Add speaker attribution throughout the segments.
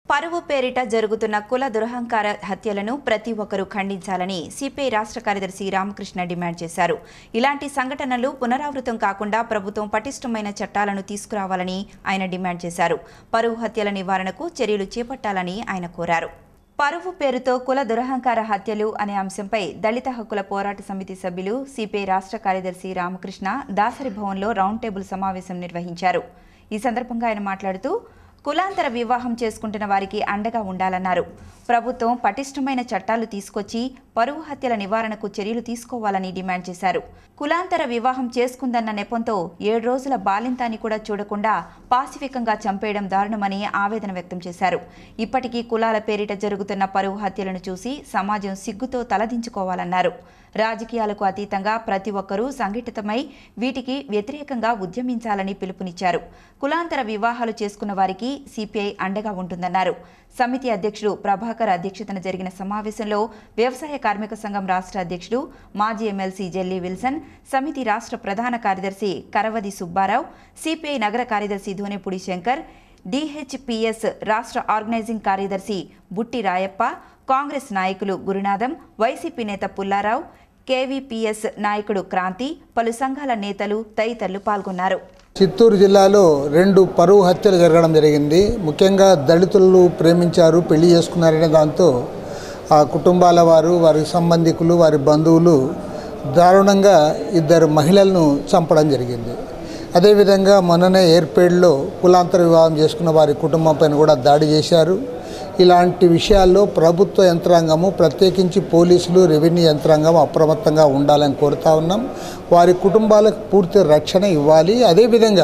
Speaker 1: పరువు పేరిట జరుగుతున్న కుల దురహంకార హత్యలను ప్రతి ఒక్కరూ ఖండించాలని సిపిఐ రాష్ట్ర కార్యదర్శి రామకృష్ణ డిమాండ్ చేశారు ఇలాంటి సంఘటనలు పునరావృతం కాకుండా ప్రభుత్వం పటిష్టమైన చట్టాలను తీసుకురావాలని ఆయన డిమాండ్ చేశారు పరువు హత్యల నివారణకు చర్యలు చేపట్టాలని ఆయన కోరారు పరువు పేరుతో కుల దురహంకార హత్యలు అనే అంశంపై దళిత హక్కుల పోరాట సమితి సభ్యులు సిపిఐ రాష్ట్ర కార్యదర్శి రామకృష్ణ దాసరి భవన్లో రౌండ్ టేబుల్ సమావేశం నిర్వహించారు ఈ సందర్భంగా ఆయన మాట్లాడుతూ కులాంతర వివాహం చేసుకుంటున్న వారికి అండగా ఉండాలన్నారు ప్రభుత్వం పటిష్టమైన చట్టాలు తీసుకొచ్చి పరువు హత్యల నివారణకు చర్యలు తీసుకోవాలని డిమాండ్ చేశారు కులాంతర వివాహం చేసుకుందన్న నెపంతో ఏడు రోజుల బాలింతాన్ని కూడా చూడకుండా పాసిఫికంగా చంపేయడం దారుణమని ఆవేదన వ్యక్తం చేశారు ఇప్పటికీ కులాల పేరిట జరుగుతున్న పరువు హత్యలను చూసి సమాజం సిగ్గుతో తలదించుకోవాలన్నారు రాజకీయాలకు అతీతంగా ప్రతి ఒక్కరూ సంఘటితమై వీటికి వ్యతిరేకంగా ఉద్యమించాలని పిలుపునిచ్చారు కులాంతర వివాహాలు చేసుకున్న వారికి సిపిఐ అండగా ఉంటుందన్నారు సమితి అధ్యక్షుడు ప్రభాకర్ అధ్యక్షతన జరిగిన సమావేశంలో వ్యవసాయ కార్మిక సంఘం రాష్ట్ర అధ్యక్షుడు మాజీ ఎమ్మెల్సీ జెల్లీ విల్సన్ సమితి రాష్ట్ర ప్రధాన కార్యదర్శి కరవది సుబ్బారావు సిపిఐ నగర కార్యదర్శి ధోనేపూడి శంకర్ డిహెచ్పిఎస్ రాష్ట్ర ఆర్గనైజింగ్ కార్యదర్శి బుట్టి రాయప్ప కాంగ్రెస్ నాయకులు గురునాథం వైసీపీ నేత పుల్లారావు కేవీపీఎస్ నాయకుడు క్రాంతి పలు సంఘాల నేతలు తదితరులు పాల్గొన్నారు
Speaker 2: చిత్తూరు జిల్లాలో రెండు పరువు హత్యలు జరగడం జరిగింది ముఖ్యంగా దళితులు ప్రేమించారు పెళ్లి చేసుకున్నారనే దాంతో ఆ కుటుంబాల వారు వారి సంబంధికులు వారి బంధువులు దారుణంగా ఇద్దరు మహిళలను చంపడం జరిగింది అదేవిధంగా మొన్ననే ఏర్పేడ్లో కులాంతర వివాహం చేసుకున్న వారి కుటుంబం పైన కూడా దాడి చేశారు ఇలాంటి విషయాల్లో ప్రభుత్వ యంత్రాంగము ప్రత్యేకించి పోలీసులు రెవెన్యూ యంత్రాంగం అప్రమత్తంగా ఉండాలని కోరుతా ఉన్నాం వారి కుటుంబాలకు పూర్తి రక్షణ ఇవ్వాలి అదేవిధంగా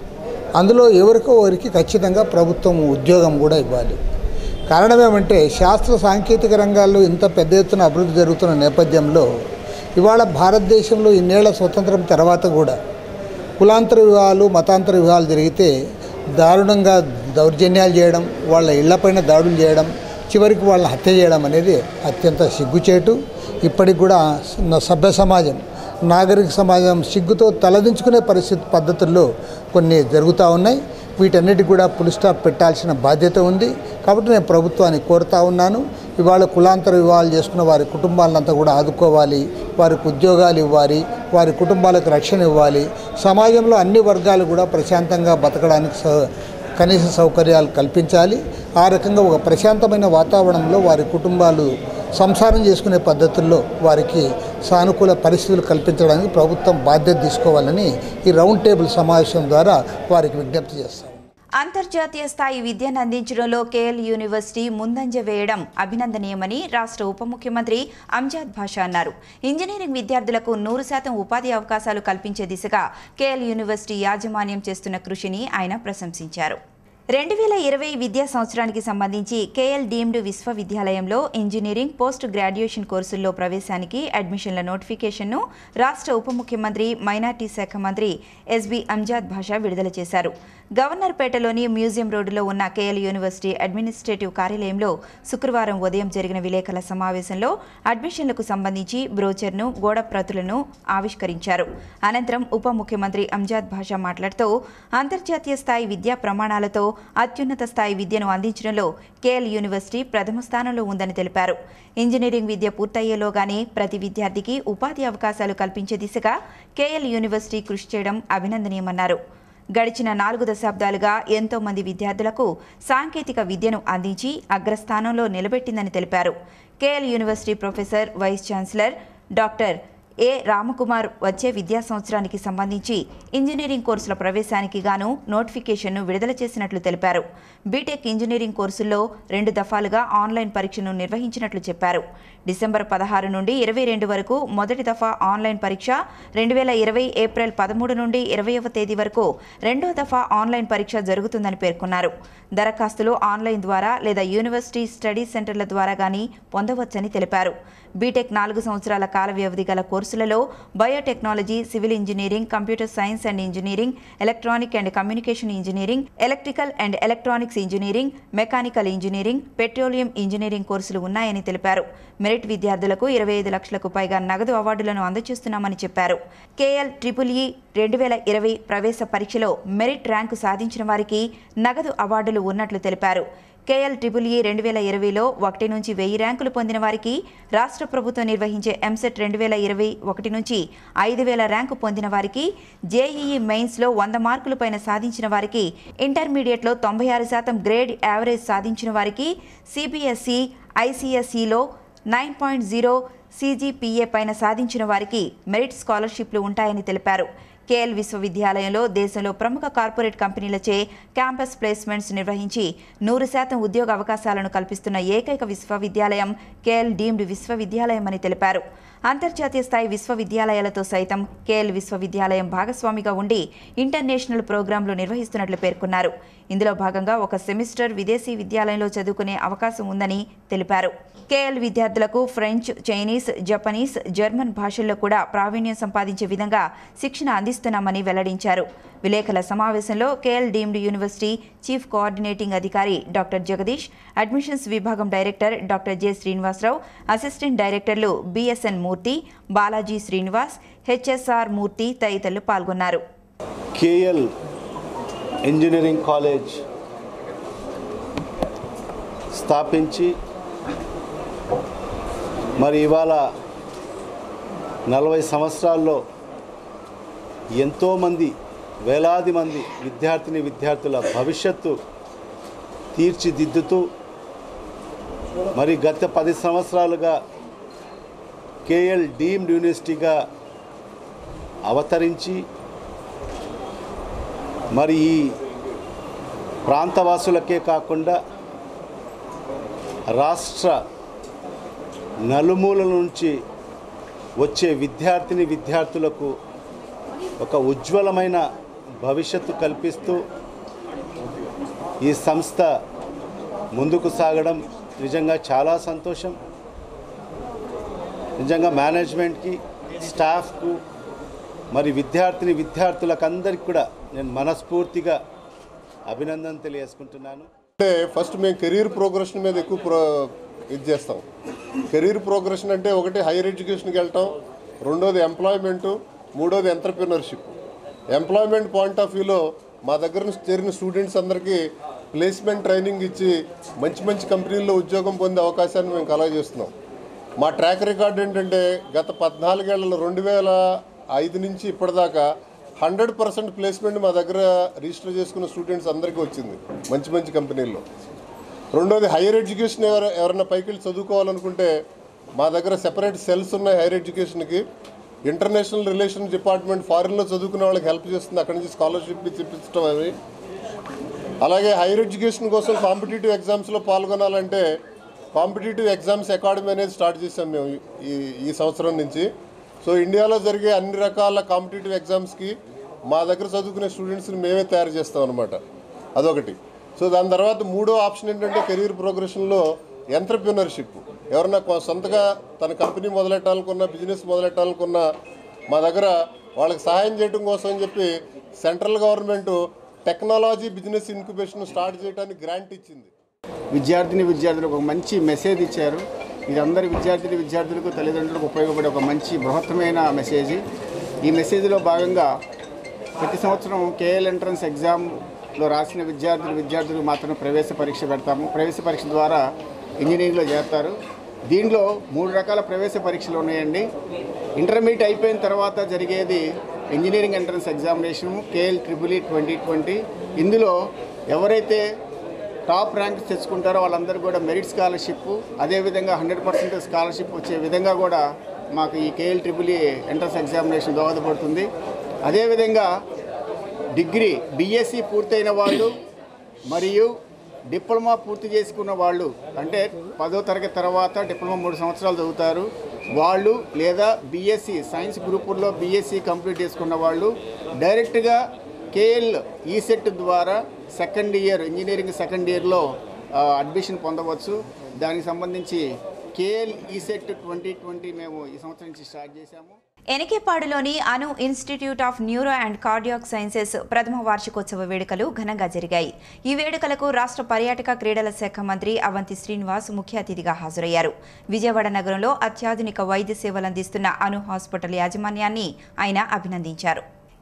Speaker 2: అందులో ఎవరికో వారికి ఖచ్చితంగా ప్రభుత్వం ఉద్యోగం కూడా ఇవ్వాలి కారణం ఏమంటే శాస్త్ర సాంకేతిక రంగాల్లో ఇంత పెద్ద ఎత్తున అభివృద్ధి జరుగుతున్న నేపథ్యంలో ఇవాళ భారతదేశంలో ఇన్నేళ్ల స్వతంత్రం తర్వాత కూడా కులాంతర వివాహాలు మతాంతర వివాహాలు జరిగితే దారుణంగా దౌర్జన్యాలు చేయడం వాళ్ళ ఇళ్లపైన దాడులు చేయడం చివరికి వాళ్ళని హత్య చేయడం అనేది అత్యంత సిగ్గుచేటు ఇప్పటికి కూడా స- సభ్య సమాజం నాగరిక సమాజం సిగ్గుతో తలదించుకునే పరిస్థితి పద్ధతుల్లో కొన్ని జరుగుతూ ఉన్నాయి వీటన్నిటికి కూడా పులి స్టాప్ పెట్టాల్సిన బాధ్యత ఉంది కాబట్టి నేను ప్రభుత్వాన్ని కోరుతా ఉన్నాను ఇవాళ కులాంతర వివాహాలు చేసుకున్న వారి కుటుంబాలంతా కూడా ఆదుకోవాలి వారికి ఉద్యోగాలు ఇవ్వాలి వారి కుటుంబాలకు రక్షణ ఇవ్వాలి సమాజంలో అన్ని వర్గాలు కూడా ప్రశాంతంగా బతకడానికి స- కనీస సౌకర్యాలు కల్పించాలి ఆ రకంగా ఒక ప్రశాంతమైన వాతావరణంలో వారి కుటుంబాలు సంసారం చేసుకునే పద్ధతుల్లో వారికి సానుకూల పరిస్థితులు కల్పించడానికి ప్రభుత్వం బాధ్యత తీసుకోవాలని ఈ రౌండ్ టేబుల్ సమావేశం ద్వారా వారికి విజ్ఞప్తి చేస్తాం
Speaker 1: అంతర్జాతీయ స్థాయి విద్యను అందించడంలో కేఎల్ యూనివర్సిటీ ముందంజ వేయడం అభినందనీయమని రాష్ట్ర ఉప ముఖ్యమంత్రి అంజాద్ భాషా అన్నారు ఇంజనీరింగ్ విద్యార్థులకు నూరు శాతం ఉపాధి అవకాశాలు కల్పించే దిశగా కేఎల్ యూనివర్సిటీ యాజమాన్యం చేస్తున్న కృషిని ఆయన ప్రశంసించారు రెండు వేల ఇరవై విద్యా సంవత్సరానికి సంబంధించి కేఎల్ డీమ్డ్ విశ్వవిద్యాలయంలో ఇంజనీరింగ్ పోస్ట్ గ్రాడ్యుయేషన్ కోర్సుల్లో ప్రవేశానికి అడ్మిషన్ల నోటిఫికేషన్ను రాష్ట్ర ఉప ముఖ్యమంత్రి మైనార్టీ శాఖ మంత్రి ఎస్బి అంజాద్ భాషా విడుదల చేశారు గవర్నర్పేటలోని మ్యూజియం రోడ్డులో ఉన్న కేఎల్ యూనివర్సిటీ అడ్మినిస్ట్రేటివ్ కార్యాలయంలో శుక్రవారం ఉదయం జరిగిన విలేకరుల సమావేశంలో అడ్మిషన్లకు సంబంధించి బ్రోచర్ను గోడ ప్రతులను ఆవిష్కరించారు అనంతరం ఉప ముఖ్యమంత్రి అంజాద్ భాషా మాట్లాడుతూ అంతర్జాతీయ స్థాయి విద్యా ప్రమాణాలతో అత్యున్నత స్థాయి విద్యను అందించడంలో కేఎల్ యూనివర్సిటీ ప్రథమ స్థానంలో ఉందని తెలిపారు ఇంజనీరింగ్ విద్య పూర్తయ్యేలోగానే ప్రతి విద్యార్థికి ఉపాధి అవకాశాలు కల్పించే దిశగా కేఎల్ యూనివర్సిటీ కృషి చేయడం అభినందనీయమన్నారు గడిచిన నాలుగు దశాబ్దాలుగా ఎంతో మంది విద్యార్థులకు సాంకేతిక విద్యను అందించి అగ్రస్థానంలో నిలబెట్టిందని తెలిపారు KL university professor vice chancellor doctor A Ramakumar వచ్చే విద్యా సంవత్సరానికి సంబంధించి ఇంజనీరింగ్ కోర్సుల ప్రవేశానికి గాను నోటిఫికేషన్ను విడుదల చేసినట్లు తెలిపారు బీటెక్ ఇంజనీరింగ్ కోర్సుల్లో రెండు దఫాలుగా ఆన్లైన్ పరీక్షను నిర్వహించినట్లు చెప్పారు డిసెంబర్ పదహారు నుండి ఇరవై రెండు వరకు మొదటి దఫా ఆన్లైన్ పరీక్ష రెండు వేల ఇరవై ఏప్రిల్ పదమూడు నుండి ఇరవైవ తేదీ వరకు రెండో దఫా ఆన్లైన్ పరీక్ష జరుగుతుందని పేర్కొన్నారు దరఖాస్తులు ఆన్లైన్ ద్వారా లేదా యూనివర్సిటీ స్టడీ సెంటర్ల ద్వారా గానీ పొందవచ్చని తెలిపారు బీటెక్ నాలుగు సంవత్సరాల కాల వ్యవధి గల కోర్సులలో biotechnology civil engineering computer science and engineering electronic and communication engineering electrical and electronics engineering mechanical engineering petroleum engineering కోర్సులు ఉన్నాయని తెలిపారు మెరిట్ విద్యార్థులకు ఇరవై ఐదు లక్షలకు పైగా నగదు అవార్డులను అందజేస్తున్నామని చెప్పారు కేఎల్ ట్రిపుల్ ఈ రెండు వేల ఇరవై ప్రవేశ పరీక్షలో మెరిట్ ర్యాంకు సాధించిన వారికి నగదు అవార్డులు ఉన్నట్లు తెలిపారు కేఎల్ ట్రిపుల్ ఈ రెండు వేల ఇరవైలో ఒకటి నుంచి వెయ్యి ర్యాంకులు పొందిన వారికి రాష్ట్ర ప్రభుత్వం నిర్వహించే ఎంసెట్ రెండు వేల ఇరవై ఒకటి నుంచి ఐదు వేల ర్యాంకు పొందిన వారికి జేఈఈ మెయిన్స్లో వంద మార్కుల పైన సాధించిన వారికి ఇంటర్మీడియట్లో తొంభై ఆరు శాతం గ్రేడ్ యావరేజ్ సాధించిన వారికి సిబిఎస్ఈ ఐసిఎస్ఈలో నైన్ పాయింట్ జీరో సీజీపీఏ పైన సాధించిన వారికి మెరిట్ స్కాలర్షిప్లు ఉంటాయని తెలిపారు కేఎల్ విశ్వవిద్యాలయంలో దేశంలో ప్రముఖ కార్పొరేట్ కంపెనీలచే క్యాంపస్ ప్లేస్మెంట్స్ నిర్వహించి నూరు శాతం ఉద్యోగ అవకాశాలను కల్పిస్తున్న ఏకైక విశ్వవిద్యాలయం కేఎల్ డీమ్డ్ విశ్వవిద్యాలయం అని తెలిపారు అంతర్జాతీయ స్థాయి విశ్వవిద్యాలయాలతో సైతం కేఎల్ విశ్వవిద్యాలయం భాగస్వామిగా ఉండి ఇంటర్నేషనల్ ప్రోగ్రాంలు నిర్వహిస్తున్నట్లు పేర్కొన్నారు ఇందులో భాగంగా ఒక సెమిస్టర్ విదేశీ విద్యాలయంలో చదువుకునే అవకాశం ఉందని తెలిపారు కేఎల్ విద్యార్థులకు ఫ్రెంచ్ చైనీస్ జపనీస్ జర్మన్ భాషల్లో కూడా ప్రావీణ్యం సంపాదించే విధంగా శిక్షణ అందిస్తున్నామని వెల్లడించారు విలేకరుల సమావేశంలో KL deemed university chief coordinating అధికారి డాక్టర్ జగదీష్ అడ్మిషన్స్ విభాగం director doctor J Srinivasarao assistant directors BSN Murthy Balaji Srinivas HSR Murthy తదితరులు పాల్గొన్నారు
Speaker 3: కేఎల్ ఇంజనీరింగ్ కాలేజ్ స్థాపించి మరి ఇవాళ నలభై సంవత్సరాల్లో ఎంతోమంది వేలాది మంది విద్యార్థిని విద్యార్థుల భవిష్యత్తు తీర్చిదిద్దుతూ మరి గత పది సంవత్సరాలుగా కేఎల్ డీమ్డ్ యూనివర్సిటీగా అవతరించి మరి ఈ ప్రాంతవాసులకే కాకుండా రాష్ట్ర నలుమూలల నుంచి వచ్చే విద్యార్థిని విద్యార్థులకు ఒక ఉజ్వలమైన భవిష్యత్తు కల్పిస్తూ ఈ సంస్థ ముందుకు సాగడం నిజంగా చాలా సంతోషం నిజంగా మేనేజ్మెంట్కి స్టాఫ్కు మరి విద్యార్థిని విద్యార్థులకు అందరికీ కూడా నేను మనస్ఫూర్తిగా అభినందన తెలియజేసుకుంటున్నాను
Speaker 4: అంటే ఫస్ట్ మేము కెరీర్ ప్రోగ్రెషన్ మీద ఎక్కువ ప్రో ఇది చేస్తాం కెరీర్ ప్రోగ్రెషన్ అంటే ఒకటి హైయర్ ఎడ్యుకేషన్కి వెళ్ళటం రెండోది ఎంప్లాయ్మెంటు మూడోది ఎంటర్ప్రినర్షిప్ ఎంప్లాయ్మెంట్ పాయింట్ ఆఫ్ వ్యూలో మా దగ్గర నుంచి చేరిన స్టూడెంట్స్ అందరికీ ప్లేస్మెంట్ ట్రైనింగ్ ఇచ్చి మంచి మంచి కంపెనీల్లో ఉద్యోగం పొందే అవకాశాన్ని మేము కలగజేస్తున్నాం మా ట్రాక్ రికార్డ్ ఏంటంటే గత పద్నాలుగేళ్లలో రెండు వేల ఐదు నుంచి ఇప్పటిదాకా హండ్రెడ్ పర్సెంట్ ప్లేస్మెంట్ మా దగ్గర రిజిస్టర్ చేసుకున్న స్టూడెంట్స్ అందరికీ వచ్చింది మంచి మంచి కంపెనీల్లో రెండోది హైయర్ ఎడ్యుకేషన్ ఎవరు ఎవరైనా పైకి వెళ్ళి చదువుకోవాలనుకుంటే మా దగ్గర సెపరేట్ సెల్స్ ఉన్నాయి హైయర్ ఎడ్యుకేషన్కి ఇంటర్నేషనల్ రిలేషన్ డిపార్ట్మెంట్ ఫారిన్లో చదువుకునే వాళ్ళకి హెల్ప్ చేస్తుంది అక్కడి నుంచి స్కాలర్షిప్ ఇప్పించడం అవి అలాగే హైయర్ ఎడ్యుకేషన్ కోసం కాంపిటేటివ్ ఎగ్జామ్స్లో పాల్గొనాలంటే కాంపిటేటివ్ ఎగ్జామ్స్ అకాడమీ అనేది స్టార్ట్ చేసాం మేము ఈ ఈ సంవత్సరం నుంచి సో ఇండియాలో జరిగే అన్ని రకాల కాంపిటేటివ్ ఎగ్జామ్స్కి మా దగ్గర చదువుకునే స్టూడెంట్స్ని మేమే తయారు చేస్తాం అనమాట అదొకటి సో దాని తర్వాత మూడో ఆప్షన్ ఏంటంటే కెరీర్ ప్రోగ్రెషన్లో ఎంటర్ప్రినర్షిప్ ఎవరన్నా కొ- సొంతగా తన కంపెనీ మొదలెట్టాలనుకున్న బిజినెస్ మొదలెట్టాలనుకున్న మా దగ్గర వాళ్ళకి సహాయం చేయడం కోసం అని చెప్పి central government technology business incubation start చేయడానికి గ్రాంట్ ఇచ్చింది
Speaker 5: విద్యార్థిని విద్యార్థులకు ఒక మంచి మెసేజ్ ఇచ్చారు ఇది అందరి విద్యార్థిని విద్యార్థులకు తల్లిదండ్రులకు ఉపయోగపడే ఒక మంచి బృహత్తమైన మెసేజ్ ఈ మెసేజ్లో భాగంగా ప్రతి సంవత్సరం కేఎల్ ఎంట్రన్స్ ఎగ్జామ్లో రాసిన విద్యార్థులు విద్యార్థులకు మాత్రమే ప్రవేశ పరీక్ష పెడతాము ప్రవేశ పరీక్ష ద్వారా ఇంజనీరింగ్లో చేస్తారు దీనిలో మూడు రకాల ప్రవేశ పరీక్షలు ఉన్నాయండి ఇంటర్మీడియట్ అయిపోయిన తర్వాత జరిగేది engineering entrance examination KL triple E twenty twenty ఇందులో ఎవరైతే టాప్ ర్యాంక్ తెచ్చుకుంటారో వాళ్ళందరూ కూడా మెరిట్ స్కాలర్షిప్ అదేవిధంగా హండ్రెడ్ పర్సెంట్ స్కాలర్షిప్ వచ్చే విధంగా కూడా మాకు ఈ KL triple E entrance examination దోహదపడుతుంది అదేవిధంగా డిగ్రీ బీఎస్సీ పూర్తయిన వాళ్ళు మరియు డిప్లొమా పూర్తి చేసుకున్న వాళ్ళు అంటే పదో తరగతి తర్వాత డిప్లొమా మూడు సంవత్సరాలు చదువుతారు వాళ్ళు లేదా బీఎస్సీ సైన్స్ గ్రూపుల్లో బీఎస్సీ కంప్లీట్ చేసుకున్న వాళ్ళు డైరెక్ట్గా కేఎల్ ఈసెట్ ద్వారా సెకండ్ ఇయర్ ఇంజనీరింగ్ సెకండ్ ఇయర్లో అడ్మిషన్ పొందవచ్చు దానికి సంబంధించి కేఎల్ ఈసెట్ ట్వంటీ ట్వంటీ మేము ఈ సంవత్సరం నుంచి స్టార్ట్ చేశాము
Speaker 1: ఎనికేపాడులోని Anu institute of neuro and cardiac sciences ప్రథమ వార్షికోత్సవ వేడుకలు ఘనంగా జరిగాయి ఈ వేడుకలకు రాష్ట్ర పర్యాటక క్రీడల శాఖ మంత్రి అవంతి శ్రీనివాస్ ముఖ్య అతిథిగా హాజరయ్యారు విజయవాడ నగరంలో అత్యాధునిక వైద్య సేవలు అందిస్తున్న అను హాస్పిటల్ యాజమాన్యాన్ని ఆయన అభినందించారు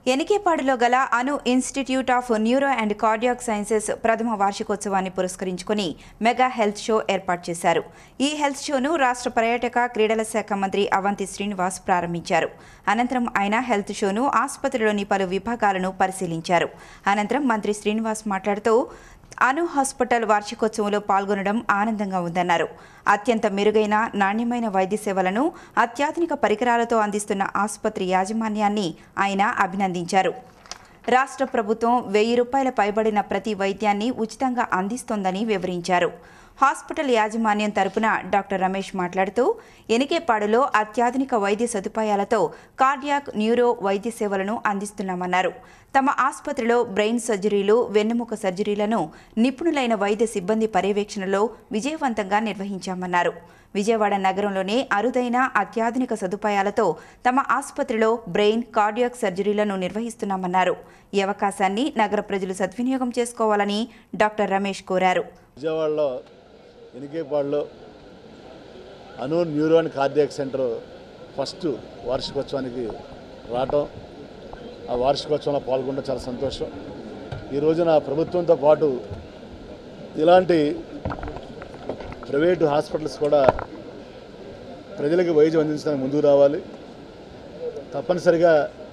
Speaker 1: ఎనికేపాడులో గల Anu institute of neuro and cardiac sciences ప్రథమ వార్షికోత్సవాన్ని పురస్కరించుకుని మెగా హెల్త్ షో ఏర్పాటు చేశారు ఈ హెల్త్ షోను రాష్ట్ర పర్యాటక క్రీడల శాఖ మంత్రి అవంతి శ్రీనివాస్ ప్రారంభించారు అనంతరం ఆయన హెల్త్ షోను ఆసుపత్రిలోని పలు విభాగాలను పరిశీలించారు అనంతరం మంత్రి శ్రీనివాస్ మాట్లాడుతూ అను హాస్పిటల్ వార్షికోత్సవంలో పాల్గొనడం ఆనందంగా ఉందన్నారు అత్యంత మెరుగైన నాణ్యమైన వైద్య సేవలను అత్యాధునిక పరికరాలతో అందిస్తున్న ఆసుపత్రి యాజమాన్యాన్ని ఆయన అభినందించారు రాష్ట్ర ప్రభుత్వం వెయ్యి రూపాయల పైబడిన ప్రతి వైద్యాన్ని ఉచితంగా అందిస్తోందని వివరించారు హాస్పిటల్ యాజమాన్యం తరపున డాక్టర్ రమేష్ మాట్లాడుతూ ఎనికేపాడులో అత్యాధునిక వైద్య సదుపాయాలతో కార్డియాక్ న్యూరో వైద్య సేవలను అందిస్తున్నామన్నారు తమ ఆసుపత్రిలో బ్రెయిన్ సర్జరీలు వెన్నెముక సర్జరీలను నిపుణులైన వైద్య సిబ్బంది పర్యవేక్షణలో విజయవంతంగా నిర్వహించామన్నారు విజయవాడ నగరంలోనే అరుదైన అత్యాధునిక సదుపాయాలతో తమ ఆసుపత్రిలో బ్రెయిన్ కార్డియాక్ సర్జరీలను నిర్వహిస్తున్నామన్నారు ఈ అవకాశాన్ని నగర ప్రజలు సద్వినియోగం చేసుకోవాలని డాక్టర్ రమేష్ కోరారు
Speaker 3: విజయవాడలో ఎనికేపాడులో Anu neuro and cardiac centre first వార్షికోత్సవానికి రావటం ఆ వార్షికోత్సవంలో పాల్గొనడం చాలా సంతోషం ఈ రోజున ప్రభుత్వంతో పాటు ఇలాంటి ప్రైవేటు హాస్పిటల్స్ కూడా ప్రజలకు వైద్యం అందించడానికి ముందుకు రావాలి తప్పనిసరిగా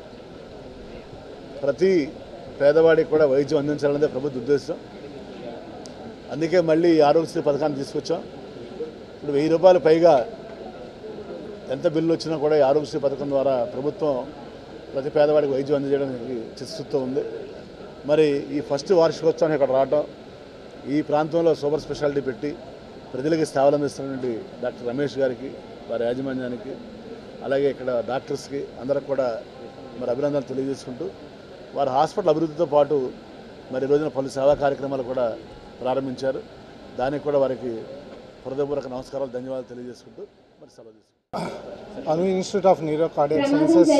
Speaker 3: ప్రతి పేదవాడికి కూడా వైద్యం అందించాలనేదే ప్రభుత్వ ఉద్దేశం అందుకే మళ్ళీ ఈ ఆరోగ్యశ్రీ పథకాన్ని తీసుకొచ్చాం ఇప్పుడు వెయ్యి రూపాయలు పైగా ఎంత బిల్లు వచ్చినా కూడా ఈ ఆరోగ్యశ్రీ పథకం ద్వారా ప్రభుత్వం ప్రతి పేదవాడికి వైద్యం అందజేయడానికి చిత్తశుద్ధితో ఉంది మరి ఈ ఫస్ట్ వార్షికోత్సవాన్ని ఇక్కడ రావటం ఈ ప్రాంతంలో సూపర్ స్పెషాలిటీ పెట్టి ప్రజలకి సేవలు అందిస్తున్నటువంటి డాక్టర్ రమేష్ గారికి వారి యాజమాన్యానికి అలాగే ఇక్కడ డాక్టర్స్కి అందరికి కూడా మరి అభినందనలు తెలియజేసుకుంటూ వారి హాస్పిటల్ అభివృద్ధితో పాటు మరి ఈ రోజున పలు సేవా కార్యక్రమాలు కూడా ప్రారంభించారు దానికి కూడా వారికి హృదయపూర్వక నమస్కారాలు ధన్యవాదాలు తెలియజేసుకుంటూ మరి సెలవు తీసుకుంటాం
Speaker 2: Anu institute of neuro cardiac sciences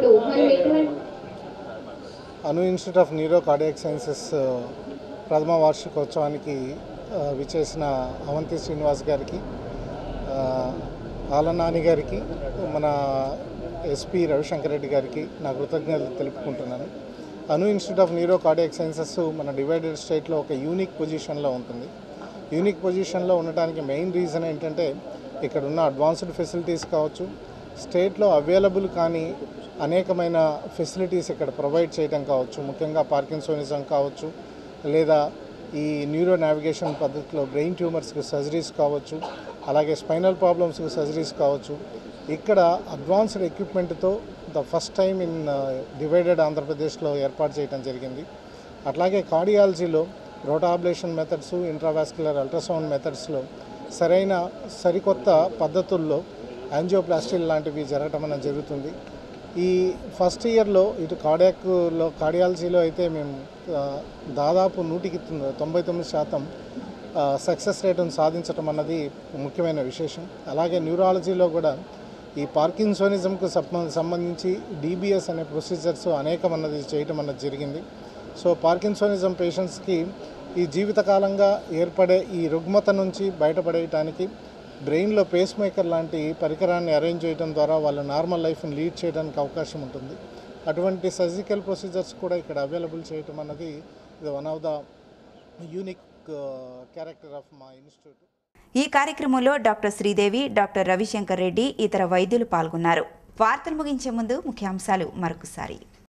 Speaker 2: Anu institute of neuro cardiac sciences ప్రథమ వార్షికోత్సవానికి ఆ, విచ్చేసిన అవంతి శ్రీనివాస్ గారికి ఆ, ఆలనాని గారికి మన ఎస్పి రవిశంకర్ రెడ్డి గారికి నా కృతజ్ఞతలు తెలుపుకుంటున్నాను Anu institute of neuro cardiac sciences మన డివైడెడ్ స్టేట్లో ఒక యూనిక్ పొజిషన్లో ఉంటుంది యూనిక్ పొజిషన్లో ఉండటానికి మెయిన్ రీజన్ ఏంటంటే ఇక్కడ ఉన్న అడ్వాన్స్డ్ ఫెసిలిటీస్ కావచ్చు స్టేట్లో అవైలబుల్ కానీ అనేకమైన ఫెసిలిటీస్ ఇక్కడ ప్రొవైడ్ చేయడం కావచ్చు ముఖ్యంగా పార్కిన్సోనిజం కావచ్చు లేదా ఈ న్యూరో నావిగేషన్ పద్ధతిలో బ్రెయిన్ ట్యూమర్స్కి సర్జరీస్ కావచ్చు అలాగే స్పైనల్ ప్రాబ్లమ్స్కి సర్జరీస్ కావచ్చు ఇక్కడ అడ్వాన్స్డ్ ఎక్విప్మెంట్తో the first time in divided ఆంధ్రప్రదేశ్లో ఏర్పాటు చేయడం జరిగింది అట్లాగే కార్డియాలజీలో రోటాబ్లేషన్ మెథడ్స్ ఇంట్రావాస్కులర్ అల్ట్రాసౌండ్ మెథడ్స్లో సరైన సరికొత్త పద్ధతుల్లో యాంజియోప్లాస్టిల్ లాంటివి జరగటం అనేది జరుగుతుంది ఈ ఫస్ట్ ఇయర్లో ఇటు కార్డియాక్లో కార్డియాలజీలో అయితే మేము ఆ, దాదాపు నూటికి తొ- తొంభై తొమ్మిది శాతం సక్సెస్ రేటును సాధించడం అన్నది ముఖ్యమైన విశేషం అలాగే న్యూరాలజీలో కూడా ఈ పార్కిన్సోనిజంకు సంబ- సంబంధించి డీబీఎస్ అనే ప్రొసీజర్స్ అనేకం అన్నది చేయటం అన్నది జరిగింది సో పార్కిన్సోనిజం పేషెంట్స్కి ఈ జీవితకాలంగా ఏర్పడే ఈ రుగ్మత నుంచి బయటపడేయటానికి బ్రెయిన్లో పేస్ మేకర్ లాంటి పరికరాన్ని అరేంజ్ చేయడం ద్వారా వాళ్ళు నార్మల్ లైఫ్ని లీడ్ చేయడానికి అవకాశం ఉంటుంది అటువంటి సర్జికల్ ప్రొసీజర్స్ కూడా ఇక్కడ అవైలబుల్ చేయటం అన్నది ఇది one of the unique character of మా ఇన్స్టిట్యూట్
Speaker 1: ఈ కార్యక్రమంలో డాక్టర్ శ్రీదేవి డాక్టర్ రవిశంకర్ రెడ్డి ఇతర వైద్యులు పాల్గొన్నారు వార్తలు ముగించే ముందు ముఖ్యాంశాలు మరొకసారి